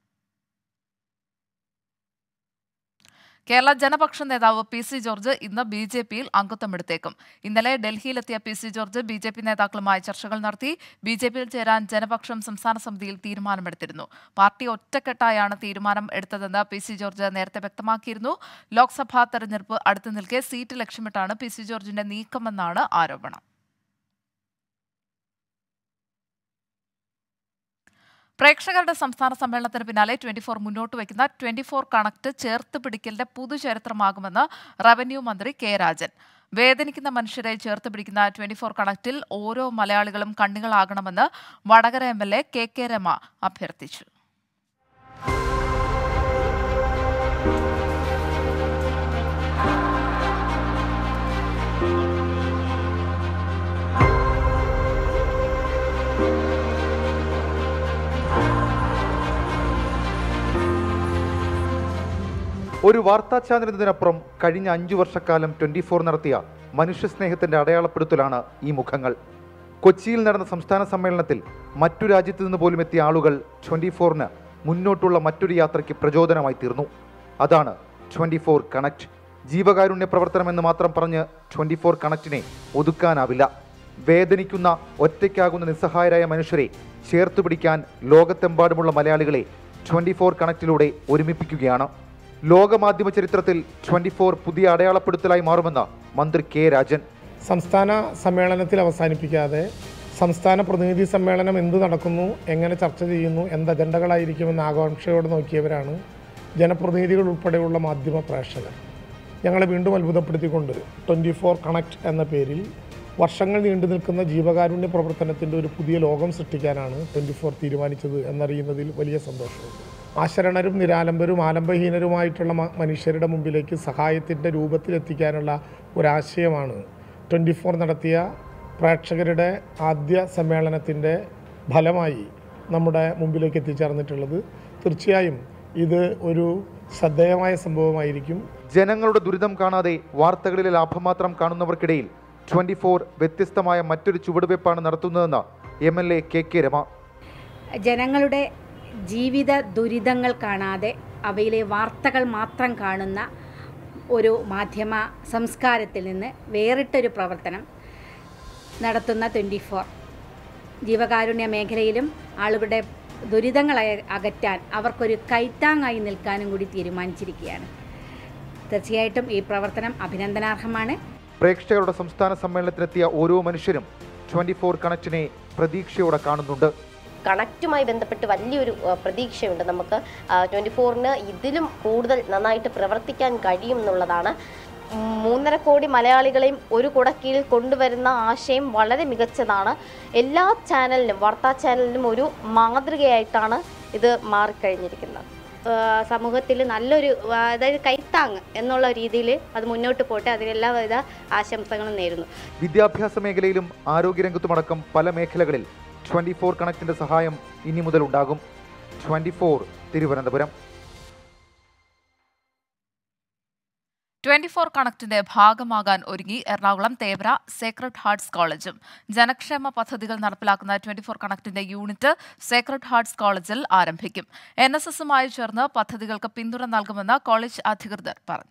കേരള ജനപക്ഷ നേതാവ് പി സി ജോർജ് ഇന്ന് ബി ജെ പിയിൽ അംഗത്വമെടുത്തേക്കും ഇന്നലെ ഡൽഹിയിലെത്തിയ P C George B J P നേതാക്കളുമായി ചർച്ചകൾ നടത്തി ബി ജെ പിയിൽ ചേരാൻ ജനപക്ഷം സംസ്ഥാന സമിതിയിൽ തീരുമാനമെടുത്തിരുന്നു പാർട്ടി ഒറ്റക്കെട്ടായാണ് തീരുമാനം എടുത്തതെന്ന് പി സി ജോർജ് നേരത്തെ വ്യക്തമാക്കിയിരുന്നു ലോക്സഭാ തെരഞ്ഞെടുപ്പ് അടുത്തു നിൽക്കെ സീറ്റ് ലക്ഷ്യമിട്ടാണ് പി സി ജോർജിന്റെ നീക്കമെന്നാണ് ആരോപണം പ്രേക്ഷകരുടെ സംസ്ഥാന സമ്മേളനത്തിന് പിന്നാലെ ട്വന്റി ഫോർ മുന്നോട്ട് വയ്ക്കുന്ന ട്വന്റി ഫോർ കണക്ട് ചേർത്ത് പിടിക്കലിന്റെ പുതുചരിത്രമാകുമെന്ന് റവന്യൂ മന്ത്രി കെ രാജൻ വേദനിക്കുന്ന മനുഷ്യരെ ചേർത്ത് പിടിക്കുന്ന ട്വന്റി ഫോർ കണക്റ്റിൽ ഓരോ മലയാളികളും കണ്ണികളാകണമെന്ന് Vadakara M L A K K Rema അഭ്യർത്ഥിച്ചു ഒരു വാർത്താ ചാനലിനപ്പുറം കഴിഞ്ഞ അഞ്ചു വർഷക്കാലം ട്വന്റി ഫോർ നടത്തിയ മനുഷ്യസ്നേഹത്തിന്റെ അടയാളപ്പെടുത്തലാണ് ഈ മുഖങ്ങൾ കൊച്ചിയിൽ നടന്ന സംസ്ഥാന സമ്മേളനത്തിൽ മറ്റു രാജ്യത്തു നിന്ന് പോലും എത്തിയ ആളുകൾ ട്വന്റി ഫോറിന് മുന്നോട്ടുള്ള മറ്റൊരു യാത്രയ്ക്ക് പ്രചോദനമായി തീർന്നു അതാണ് ട്വന്റി ഫോർ കണക്ട് ജീവകാരുണ്യ പ്രവർത്തനമെന്ന് മാത്രം പറഞ്ഞ് ട്വന്റി ഫോർ കണക്റ്റിനെ ഒതുക്കാനാവില്ല വേദനിക്കുന്ന ഒറ്റയ്ക്കാകുന്ന നിസ്സഹായരായ മനുഷ്യരെ ചേർത്തു പിടിക്കാൻ ലോകത്തെമ്പാടുമുള്ള മലയാളികളെ ട്വന്റി ഫോർ കണക്റ്റിലൂടെ ഒരുമിപ്പിക്കുകയാണ് ലോകമാധ്യമ ചരിത്രത്തിൽ ട്വന്റി ഫോർ പുതിയ അടയാളപ്പെടുത്തലായി മാറുമെന്ന് മന്ത്രി കെ രാജൻ സംസ്ഥാന സമ്മേളനത്തിൽ അവസാനിപ്പിക്കാതെ സംസ്ഥാന പ്രതിനിധി സമ്മേളനം എന്ത് നടക്കുന്നു എങ്ങനെ ചർച്ച ചെയ്യുന്നു എന്ത് അജണ്ടകളായിരിക്കുമെന്ന് ആകാംക്ഷയോടെ നോക്കിയവരാണ് ജനപ്രതിനിധികൾ ഉൾപ്പെടെയുള്ള മാധ്യമ പ്രേക്ഷകർ ഞങ്ങളെ വീണ്ടും അത്ഭുതപ്പെടുത്തിക്കൊണ്ട് ട്വൻറ്റി ഫോർ കണക്ട് എന്ന പേരിൽ വർഷങ്ങൾ നീണ്ടു നിൽക്കുന്ന ജീവകാരുണ്യ പ്രവർത്തനത്തിൻ്റെ ഒരു പുതിയ ലോകം സൃഷ്ടിക്കാനാണ് ട്വൻറ്റി ഫോർ തീരുമാനിച്ചത് എന്നറിയുന്നതിൽ വലിയ സന്തോഷമുണ്ട് ആശരണരും നിരാലംബരും ആലംബഹീനരുമായിട്ടുള്ള മ- മനുഷ്യരുടെ മുമ്പിലേക്ക് സഹായത്തിൻ്റെ രൂപത്തിലെത്തിക്കാനുള്ള ഒരാശയമാണ് ട്വൻറ്റി ഫോർ നടത്തിയ പ്രേക്ഷകരുടെ ആദ്യ സമ്മേളനത്തിൻ്റെ ഫലമായി നമ്മുടെ മുമ്പിലേക്ക് എത്തിച്ചേർന്നിട്ടുള്ളത് തീർച്ചയായും ഇത് ഒരു ശ്രദ്ധേയമായ സംഭവമായിരിക്കും ജനങ്ങളുടെ ദുരിതം കാണാതെ വാർത്തകളിലെ ലാഭം മാത്രം കാണുന്നവർക്കിടയിൽ ട്വന്റി ഫോർ വ്യത്യസ്തമായ മറ്റൊരു ചുവടുവയ്പ്പാണ് നടത്തുന്നതെന്ന് M L A K K Rema ജനങ്ങളുടെ ജീവിത ദുരിതങ്ങൾ കാണാതെ അവയിലെ വാർത്തകൾ മാത്രം കാണുന്ന ഒരു മാധ്യമ സംസ്കാരത്തിൽ നിന്ന് വേറിട്ടൊരു പ്രവർത്തനം നടത്തുന്ന ട്വൻറ്റി ഫോർ ജീവകാരുണ്യ മേഖലയിലും ആളുകളുടെ ദുരിതങ്ങൾ അയ- അകറ്റാൻ അവർക്കൊരു കൈത്താങ്ങായി നിൽക്കാനും കൂടി തീരുമാനിച്ചിരിക്കുകയാണ് തീർച്ചയായിട്ടും ഈ പ്രവർത്തനം അഭിനന്ദനാർഹമാണ് പ്രേക്ഷകരുടെ സംസ്ഥാന സമ്മേളനത്തിനെത്തിയ ഓരോ മനുഷ്യരും ട്വന്റി ഫോർ കണക്റ്റിനെ പ്രതീക്ഷയോടെ കാണുന്നുണ്ട് കണക്റ്റുമായി ബന്ധപ്പെട്ട് വലിയൊരു ആ, പ്രതീക്ഷയുണ്ട് നമുക്ക് ട്വൻറ്റി ഫോറിന് ഇതിലും കൂടുതൽ നന്നായിട്ട് പ്രവർത്തിക്കാൻ കഴിയും എന്നുള്ളതാണ് ഉം, മൂന്നര കോടി മലയാളികളെയും ഒരു കുടക്കീഴിൽ കൊണ്ടുവരുന്ന ആശയം വളരെ മികച്ചതാണ് എല്ലാ ചാനലിനും വാർത്താ ചാനലിനും ഒരു മാതൃകയായിട്ടാണ് ഇത് മാറിക്കഴിഞ്ഞിരിക്കുന്നത് സമൂഹത്തിൽ നല്ലൊരു ആ, അതായത് കൈത്താങ് എന്നുള്ള രീതിയിൽ അത് മുന്നോട്ട് പോട്ടെ അതിനെല്ലാവിധ ആശംസകളും നേരുന്നു വിദ്യാഭ്യാസ മേഖലയിലും ആരോഗ്യരംഗത്തുമടക്കം പല മേഖലകളിൽ ട്വന്റി ഫോർ കണക്റ്റിന്റെ സഹായം ഇനി മുതൽ ഉണ്ടാകും twenty four Thiruvananthapuram twenty four കണക്റ്റിന്റെ ഭാഗമാകാൻ ഒരുങ്ങി എറണാകുളം തേവര സേക്രഡ് ഹാർട്സ് കോളേജും ജനക്ഷേമ പദ്ധതികൾ നടപ്പിലാക്കുന്ന ട്വന്റി ഫോർ കണക്റ്റിന്റെ യൂണിറ്റ് സേക്രഡ് ഹാർട്സ് കോളേജിൽ ആരംഭിക്കും എൻ എസ് എസുമായി ചേർന്ന് പദ്ധതികൾക്ക് പിന്തുണ നൽകുമെന്ന് കോളേജ് അധികൃതർ പറഞ്ഞു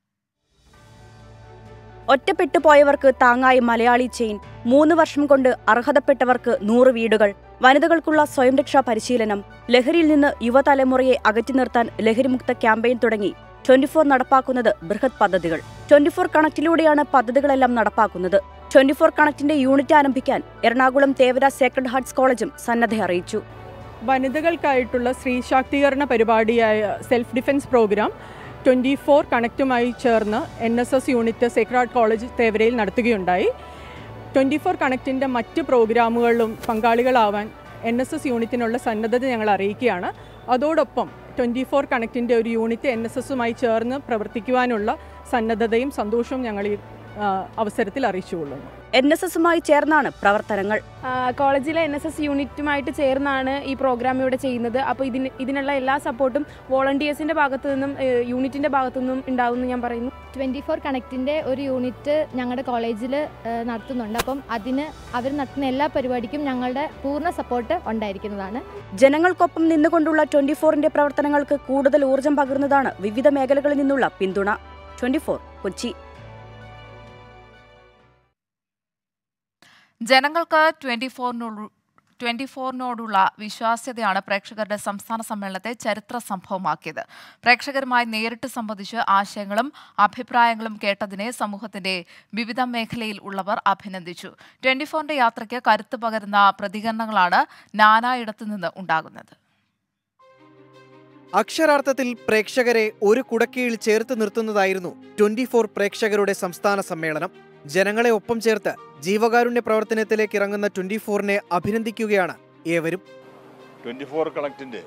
ഒറ്റപ്പെട്ടു പോയവർക്ക് താങ്ങായി മലയാളി ചെയിൻ മൂന്ന് വർഷം കൊണ്ട് അർഹതപ്പെട്ടവർക്ക് നൂറ് വീടുകൾ വനിതകൾക്കുള്ള സ്വയം രക്ഷാ പരിശീലനം ലഹരിയിൽ നിന്ന് യുവതലമുറയെ അകറ്റി നിർത്താൻ ലഹരിമുക്ത ക്യാമ്പയിൻ തുടങ്ങി ട്വന്റി ഫോർ നടപ്പാക്കുന്നത് ബൃഹത് പദ്ധതികൾ ട്വന്റി ഫോർ കണക്റ്റിലൂടെയാണ് പദ്ധതികളെല്ലാം നടപ്പാക്കുന്നത് ട്വന്റി ഫോർ കണക്റ്റിന്റെ യൂണിറ്റ് ആരംഭിക്കാൻ എറണാകുളം തേവര സേക്രഡ് ഹാർട്സ് കോളേജും സന്നദ്ധ അറിയിച്ചു വനിതകൾക്കായിട്ടുള്ള സ്ത്രീ ശാക്തീകരണ പരിപാടിയായ self defence programme twenty four കണക്റ്റുമായി ചേർന്ന് N S S unit sacred college തേവരയിൽ നടത്തുകയുണ്ടായി ട്വൻറ്റി ഫോർ കണക്റ്റിൻ്റെ മറ്റ് പ്രോഗ്രാമുകളിലും പങ്കാളികളാവാൻ എൻ എസ് എസ് യൂണിറ്റിനുള്ള സന്നദ്ധത ഞങ്ങൾ അറിയിക്കുകയാണ് അതോടൊപ്പം ട്വൻറ്റി ഫോർ കണക്റ്റിൻ്റെ ഒരു യൂണിറ്റ് എൻ എസ് എസുമായി ചേർന്ന് പ്രവർത്തിക്കുവാനുള്ള സന്നദ്ധതയും സന്തോഷവും ഞങ്ങൾ ഈ ആ, അവസരത്തിൽ അറിയിച്ചുകൊള്ളുന്നു എൻ എസ് എസുമായി ചേർന്നാണ് പ്രവർത്തനങ്ങൾ ആ, കോളേജിലെ എൻ എസ് എസ് യൂണിറ്റുമായിട്ട് ചേർന്നാണ് ഈ പ്രോഗ്രാം ഇവിടെ ചെയ്യുന്നത് അപ്പോൾ ഇതിന് ഇതിനുള്ള എല്ലാ സപ്പോർട്ടും വോളണ്ടിയേഴ്സിൻ്റെ ഭാഗത്തു നിന്നും ഏഹ്, യൂണിറ്റിൻ്റെ ഭാഗത്തു നിന്നും ഉണ്ടാവുമെന്ന് ഞാൻ പറയുന്നു ട്വൻറ്റി ഫോർ കണക്റ്റിൻ്റെ ഒരു യൂണിറ്റ് ഞങ്ങളുടെ കോളേജിൽ നടത്തുന്നുണ്ട് അപ്പം അതിന് അവർ നടത്തുന്ന എല്ലാ പരിപാടിക്കും ഞങ്ങളുടെ പൂർണ്ണ സപ്പോർട്ട് ഉണ്ടായിരിക്കുന്നതാണ് ജനങ്ങൾക്കൊപ്പം നിന്നുകൊണ്ടുള്ള ട്വന്റി ഫോറിന്റെ പ്രവർത്തനങ്ങൾക്ക് കൂടുതൽ ഊർജം പകരുന്നതാണ് വിവിധ മേഖലകളിൽ നിന്നുള്ള പിന്തുണ ട്വന്റി ഫോർ കൊച്ചി ജനങ്ങൾക്ക് ട്വന്റി ഫോറിനുള്ള ട്വന്റി ഫോറിനോടുള്ള വിശ്വാസ്യതയാണ് പ്രേക്ഷകരുടെ സംസ്ഥാന സമ്മേളനത്തെ ചരിത്ര സംഭവമാക്കിയത് പ്രേക്ഷകരുമായി നേരിട്ട് സംബന്ധിച്ച് ആശയങ്ങളും അഭിപ്രായങ്ങളും കേട്ടതിനെ സമൂഹത്തിന്റെ വിവിധ മേഖലയിൽ ഉള്ളവർ അഭിനന്ദിച്ചു ട്വന്റി ഫോറിന്റെ യാത്രയ്ക്ക് കരുത്ത് പകരുന്ന പ്രതികരണങ്ങളാണ് നാനായിടത്തു നിന്ന് ഉണ്ടാകുന്നത് അക്ഷരാർത്ഥത്തിൽ പ്രേക്ഷകരെ ഒരു കുടക്കീഴിൽ ചേർത്ത് നിർത്തുന്നതായിരുന്നു ട്വന്റി ഫോർ പ്രേക്ഷകരുടെ സംസ്ഥാന സമ്മേളനം ജനങ്ങളെ ഒപ്പം ചേർത്ത് ജീവകാരുണ്യ പ്രവർത്തനത്തിലേക്ക് ഇറങ്ങുന്ന ട്വന്റി ഫോറിനെ അഭിനന്ദിക്കുകയാണ് ഏവരും ട്വൻറ്റി ഫോർ കണക്റ്റിൻ്റെ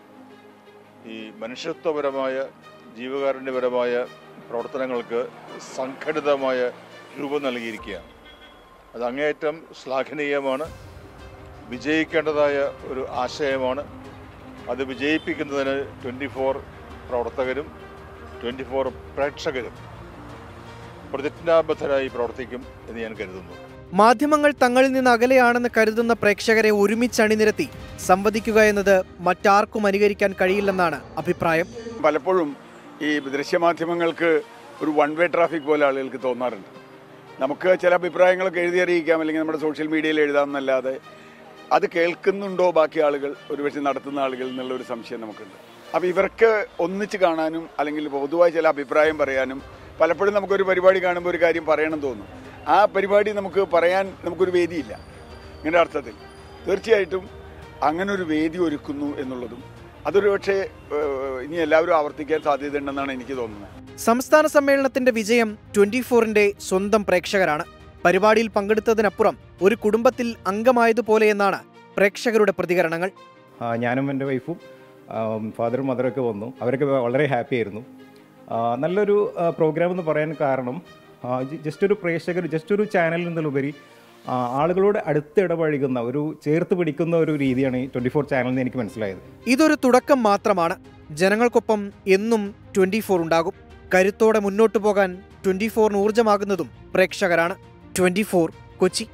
ഈ മനുഷ്യത്വപരമായ ജീവകാരുണ്യപരമായ പ്രവർത്തനങ്ങൾക്ക് സംഘടിതമായ രൂപം നൽകിയിരിക്കുകയാണ് അത് അങ്ങേയറ്റം ശ്ലാഘനീയമാണ് വിജയിക്കേണ്ടതായ ഒരു ആശയമാണ് അത് വിജയിപ്പിക്കുന്നതിന് ട്വൻറ്റി ഫോർ പ്രവർത്തകരും ട്വൻറ്റി ഫോർ പ്രേക്ഷകരും പ്രതിജ്ഞാബദ്ധരായി പ്രവർത്തിക്കും എന്ന് ഞാൻ കരുതുന്നു മാധ്യമങ്ങൾ തങ്ങളിൽ നിന്ന് അകലെയാണെന്ന് കരുതുന്ന പ്രേക്ഷകരെ ഒരുമിച്ച് അണിനിരത്തി സംവദിക്കുക എന്നത് മറ്റാർക്കും അനുകരിക്കാൻ കഴിയില്ലെന്നാണ് അഭിപ്രായം പലപ്പോഴും ഈ ദൃശ്യമാധ്യമങ്ങൾക്ക് ഒരു വൺ വേ ട്രാഫിക് പോലെ ആളുകൾക്ക് തോന്നാറുണ്ട് നമുക്ക് ചില അഭിപ്രായങ്ങളൊക്കെ എഴുതി അറിയിക്കാം അല്ലെങ്കിൽ നമ്മുടെ സോഷ്യൽ മീഡിയയിൽ എഴുതാമെന്നല്ലാതെ അത് കേൾക്കുന്നുണ്ടോ ബാക്കി ആളുകൾ ഒരുപക്ഷെ നടത്തുന്ന ആളുകൾ എന്നുള്ള ഒരു സംശയം നമുക്കുണ്ട് അപ്പോൾ ഇവർക്ക് ഒന്നിച്ച് കാണാനും അല്ലെങ്കിൽ പൊതുവായി ചില അഭിപ്രായം പറയാനും പലപ്പോഴും നമുക്കൊരു പരിപാടി കാണുമ്പോൾ ഒരു കാര്യം പറയണം തോന്നും ആ പരിപാടി നമുക്ക് പറയാൻ നമുക്കൊരു വേദിയില്ല ഇങ്ങനെ അർത്ഥത്തിൽ തീർച്ചയായിട്ടും അങ്ങനെ ഒരു വേദി ഒരുക്കുന്നു എന്നുള്ളതും അതൊരു പക്ഷേ ഏഹ്, ഇനി എല്ലാവരും ആവർത്തിക്കാൻ സാധ്യതയുണ്ടെന്നാണ് എനിക്ക് തോന്നുന്നത് സംസ്ഥാന സമ്മേളനത്തിന്റെ വിജയം ട്വന്റി ഫോറിന്റെ സ്വന്തം പ്രേക്ഷകരാണ് പരിപാടിയിൽ പങ്കെടുത്തതിനപ്പുറം ഒരു കുടുംബത്തിൽ അംഗമായതുപോലെ എന്നാണ് പ്രേക്ഷകരുടെ പ്രതികരണങ്ങൾ ആ, ഞാനും എൻ്റെ വൈഫും ഫാദറും മദറൊക്കെ വന്നു അവരൊക്കെ വളരെ ഹാപ്പി ആയിരുന്നു ആ, നല്ലൊരു പ്രോഗ്രാം എന്ന് പറയാൻ കാരണം ജസ്റ്റ് ഒരു പ്രേക്ഷകർ ജസ്റ്റ് ഒരു ചാനലിൽ നിന്നുപരി ആ, ആളുകളോട് അടുത്ത് ഇടപഴകുന്ന ഒരു ചേർത്ത് പിടിക്കുന്ന ഒരു രീതിയാണ് ഈ ട്വൻറ്റി ഫോർ ചാനലിൽ നിന്ന് എനിക്ക് മനസ്സിലായത് ഇതൊരു തുടക്കം മാത്രമാണ് ജനങ്ങൾക്കൊപ്പം എന്നും ട്വന്റി ഫോർ ഉണ്ടാകും കരുത്തോടെ മുന്നോട്ടു പോകാൻ ട്വന്റി ഫോറിന് ഊർജമാകുന്നതും പ്രേക്ഷകരാണ് ട്വന്റി ഫോർ കൊച്ചി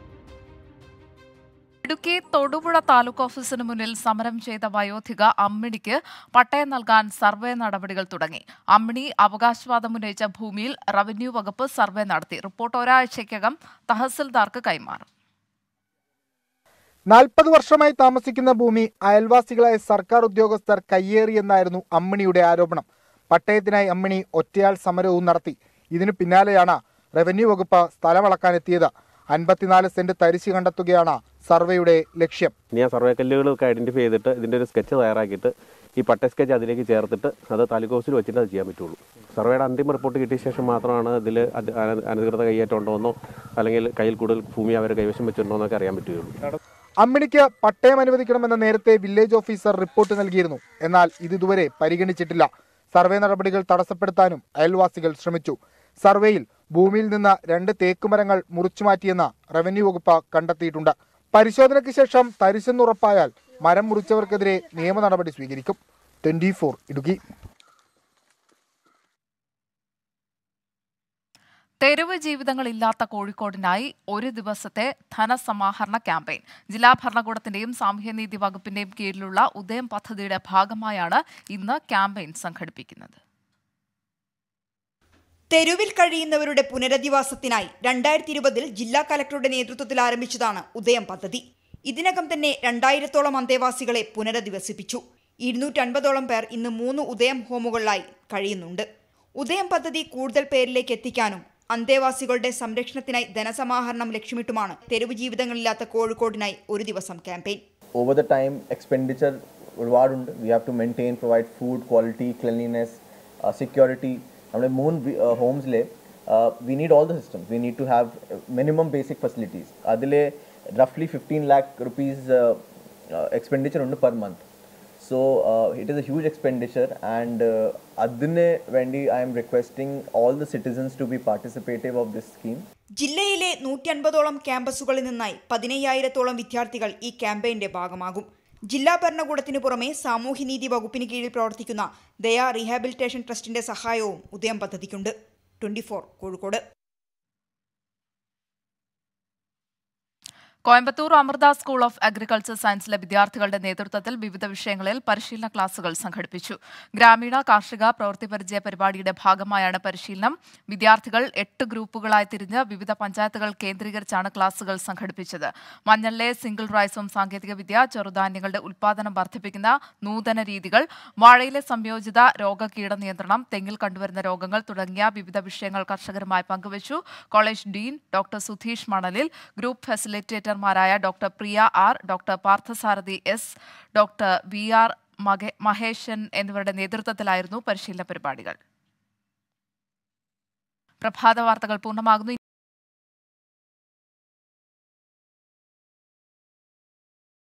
ഇടുക്കി തൊടുപുഴ താലൂക്ക് ഓഫീസിന് മുന്നിൽ സമരം ചെയ്ത വയോധിക അമ്മിണിക്ക് പട്ടയം നൽകാൻ സർവേ നടപടികൾ തുടങ്ങി അമ്മിണി അവകാശവാദം ഉന്നയിച്ച ഭൂമിയിൽ റവന്യൂ വകുപ്പ് സർവേ നടത്തി റിപ്പോർട്ട് ഒരാഴ്ചയ്ക്കകം തഹസിൽദാർക്ക് കൈമാറും നാൽപ്പത് വർഷമായി താമസിക്കുന്ന ഭൂമി അയൽവാസികളായ സർക്കാർ ഉദ്യോഗസ്ഥർ കയ്യേറിയെന്നായിരുന്നു അമ്മിണിയുടെ ആരോപണം പട്ടയത്തിനായി അമ്മിണി ഒറ്റയാൾ സമരവും നടത്തി ഇതിനു പിന്നാലെയാണ് റവന്യൂ വകുപ്പ് സ്ഥലമളക്കാനെത്തിയത് അൻപത്തിനാല് സെന്റ് തരിശ് കണ്ടെത്തുകയാണ് സർവേയുടെ ലക്ഷ്യം ഇനി ആ സർവേ കല്ലുകളൊക്കെ ഐഡന്റിഫൈ ചെയ്തിട്ട് ഇതിൻ്റെ ഒരു സ്കെച്ച് തയ്യാറാക്കിയിട്ട് ഈ പട്ട സ്കെച്ച് അതിലേക്ക് ചേർത്തിട്ട് അത് താലൂക്ക് ഓഫീസിൽ വെച്ചിട്ട് അത് ചെയ്യാൻ പറ്റുള്ളൂ സർവേയുടെ അന്തിമ റിപ്പോർട്ട് കിട്ടിയ ശേഷം മാത്രമാണ് ഇതിൽ അനധികൃത കൈയേറ്റം ഉണ്ടോ എന്നോ അല്ലെങ്കിൽ കയ്യിൽ കൂടുതൽ ഭൂമി അവർ കൈവശം വെച്ചിട്ടുണ്ടോ എന്നൊക്കെ അറിയാൻ പറ്റുകയുള്ളൂ അമ്മിണിക്ക് പട്ടയം അനുവദിക്കണമെന്ന് നേരത്തെ വില്ലേജ് ഓഫീസർ റിപ്പോർട്ട് നൽകിയിരുന്നു എന്നാൽ ഇത് ഇതുവരെ പരിഗണിച്ചിട്ടില്ല സർവേ നടപടികൾ തടസ്സപ്പെടുത്താനും അയൽവാസികൾ ശ്രമിച്ചു സർവേയിൽ ഭൂമിയിൽ നിന്ന് രണ്ട് തേക്കുമരങ്ങൾ മുറിച്ചുമാറ്റിയെന്ന് റവന്യൂ വകുപ്പ് കണ്ടെത്തിയിട്ടുണ്ട് പരിശോധനയ്ക്ക് ശേഷം തരിശെന്നുറപ്പായാൽ മരം മുറിച്ചവർക്കെതിരെ നിയമ നടപടി സ്വീകരിക്കും ട്വന്റി ഇടുക്കി തെരുവ് ജീവിതങ്ങളില്ലാത്ത കോഴിക്കോടിനായി ഒരു ദിവസത്തെ ധനസമാഹരണ ക്യാമ്പയിൻ ജില്ലാ ഭരണകൂടത്തിന്റെയും സാമൂഹ്യനീതി വകുപ്പിന്റെയും കീഴിലുള്ള ഉദയം പദ്ധതിയുടെ ഭാഗമായാണ് ഇന്ന് ക്യാമ്പയിൻ സംഘടിപ്പിക്കുന്നത് തെരുവിൽ കഴിയുന്നവരുടെ പുനരധിവാസത്തിനായി രണ്ടായിരത്തി ഇരുപതിൽ ജില്ലാ കലക്ടറുടെ നേതൃത്വത്തിൽ ആരംഭിച്ചതാണ് ഉദയം പദ്ധതി ഇതിനകം തന്നെ രണ്ടായിരത്തോളം അന്തേവാസികളെ പുനരധിവസിപ്പിച്ചു ഇരുന്നൂറ്റൻപതോളം പേർ ഇന്ന് മൂന്ന് ഉദയം ഹോമുകളിലായി കഴിയുന്നുണ്ട് ഉദയം പദ്ധതി കൂടുതൽ പേരിലേക്ക് എത്തിക്കാനും അന്തേവാസികളുടെ സംരക്ഷണത്തിനായി ധനസമാഹരണം ലക്ഷ്യമിട്ടുമാണ് തെരുവ് ജീവിതങ്ങളില്ലാത്ത കോഴിക്കോടിനായി ഒരു ദിവസം campaign over the time expenditure ഒരുപാടുണ്ട് we have to maintain provide food quality cleanliness security നമ്മുടെ മൂന്ന് ഹോംസിലെ we need all the systems we need to have minimum basic facilities അതിൽ റഫ്ലി ഫിഫ്റ്റീൻ ലാക്ക് റുപ്പീസ് എക്സ്പെൻഡിച്ചർ ഉണ്ട് per month so it is a huge expenditure and അതിന് വേണ്ടി I'm requesting all the citizens to be participative of this scheme ജില്ലയിലെ നൂറ്റി അൻപതോളം ക്യാമ്പസുകളിൽ നിന്നായി പതിനയ്യായിരത്തോളം വിദ്യാർത്ഥികൾ ഈ ക്യാമ്പയിന്റെ ഭാഗമാകും ജില്ലാ ഭരണകൂടത്തിനു പുറമെ സാമൂഹ്യനീതി വകുപ്പിന് കീഴിൽ പ്രവർത്തിക്കുന്ന ദയ റീഹാബിലിറ്റേഷൻ ട്രസ്റ്റിന്റെ സഹായവും ഉദയം പദ്ധതിക്കുണ്ട് twenty Kozhikode Coimbatore Amrita school of agriculture സയൻസിലെ വിദ്യാർത്ഥികളുടെ നേതൃത്വത്തിൽ വിവിധ വിഷയങ്ങളിൽ പരിശീലന ക്ലാസുകൾ സംഘടിപ്പിച്ചു ഗ്രാമീണ കാർഷിക പ്രവൃത്തി പരിചയ പരിപാടിയുടെ ഭാഗമായാണ് പരിശീലനം വിദ്യാർത്ഥികൾ എട്ട് ഗ്രൂപ്പുകളായി തിരിഞ്ഞ് വിവിധ പഞ്ചായത്തുകൾ കേന്ദ്രീകരിച്ചാണ് ക്ലാസുകൾ സംഘടിപ്പിച്ചത് മഞ്ഞളിലെ സിംഗിൾ റൈസും സാങ്കേതികവിദ്യ ചെറുധാന്യങ്ങളുടെ ഉൽപ്പാദനം വർദ്ധിപ്പിക്കുന്ന നൂതന രീതികൾ വാഴയിലെ സംയോജിത രോഗ കീടനിയന്ത്രണം തെങ്ങിൽ കണ്ടുവരുന്ന രോഗങ്ങൾ തുടങ്ങിയ വിവിധ വിഷയങ്ങൾ കർഷകരുമായി പങ്കുവച്ചു college Dean doctor Sudheesh Manalil group ഫെസിലിറ്റേറ്റർമാരായ doctor Priya R doctor Parthasarathy S doctor V R മകെ- മഹേശൻ എന്നിവരുടെ നേതൃത്വത്തിലായിരുന്നു പരിശീലന പരിപാടികൾ പ്രഭാത വാർത്തകൾ പൂർണ്ണമാകുന്നു